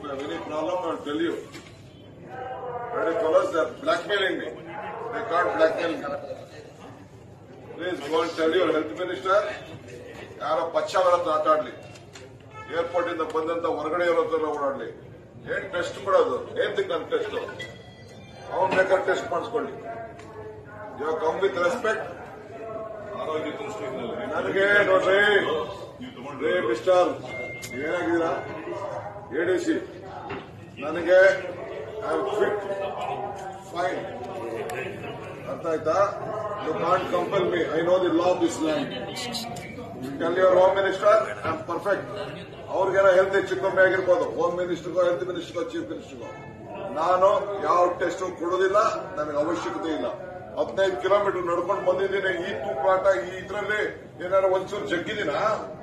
have any problem, I'll tell you. Ready fellows, they're blackmailing me. They can't blackmail me. Please go and tell your health minister, ಯಾರೋ ಪಚ್ಚಾವರ ಹತ್ರ ಆಟ ಆಡ್ಲಿ airport ಇಂದ ಬಂದಂತ ಹೊರಗಡೆ ಇರೋ ಹತ್ರ ಓಡಾಡ್ಲಿ ಏನ್ ಟೆಸ್ಟ್ ಕೊಡೋದು ಏನ್ ತಿಕ್ ನನ್ ಟೆಸ್ಟ್ ಅವ್ನ್ ಬೇಕಾದ್ರೆ ಟೆಸ್ಟ್ ಮಾಡಿಸ್ಕೊಳ್ಳಿ ಯು ಕಮ್ ವಿತ್ ರೆಸ್ಪೆಕ್ಟ್ ಆರೋಗ್ಯ ದೃಷ್ಟಿಯಲ್ಲಿ ನನಗೆ ನೋಡ್ರಿ ನೀವು ತಗೊಂಡ್ರೆ ರೇ ಮಿಸ್ಟರ್ ಏನಾಗಿದ್ದೀರಾ ಎಡಿಸಿ ನನಗೆ ಐ ಫಿಟ್ ಫೈನ್ ಅರ್ಥ ಆಯ್ತಾ you can't compel me I know the law of this land tell your home minister I am perfect ಅವ್ರಿಗೇನೋ ಹೆಲ್ತ್ ಹೆಚ್ಚು ಕಮ್ಮಿ ಆಗಿರ್ಬೋದು ಹೋಮ್ ಮಿನಿಸ್ಟರ್ಗೋ ಹೆಲ್ತ್ ಮಿನಿಸ್ಟರ್ಗೋ ಚೀಫ್ ಮಿನಿಸ್ಟರ್ಗೋ ನಾನು ಯಾವ ಟೆಸ್ಟ್ ಕೊಡೋದಿಲ್ಲ ನನಗೆ ಅವಶ್ಯಕತೆ ಇಲ್ಲ ಹದಿನೈದು ಕಿಲೋಮೀಟರ್ ನಡ್ಕೊಂಡು ಬಂದಿದ್ದೀನಿ ಈ ತೂಕಾಟ ಈ ಇದ್ರಲ್ಲಿ ಏನಾದ್ರು ಒಂಚೂರು ಜಗ್ಗಿದ್ದೀನಾ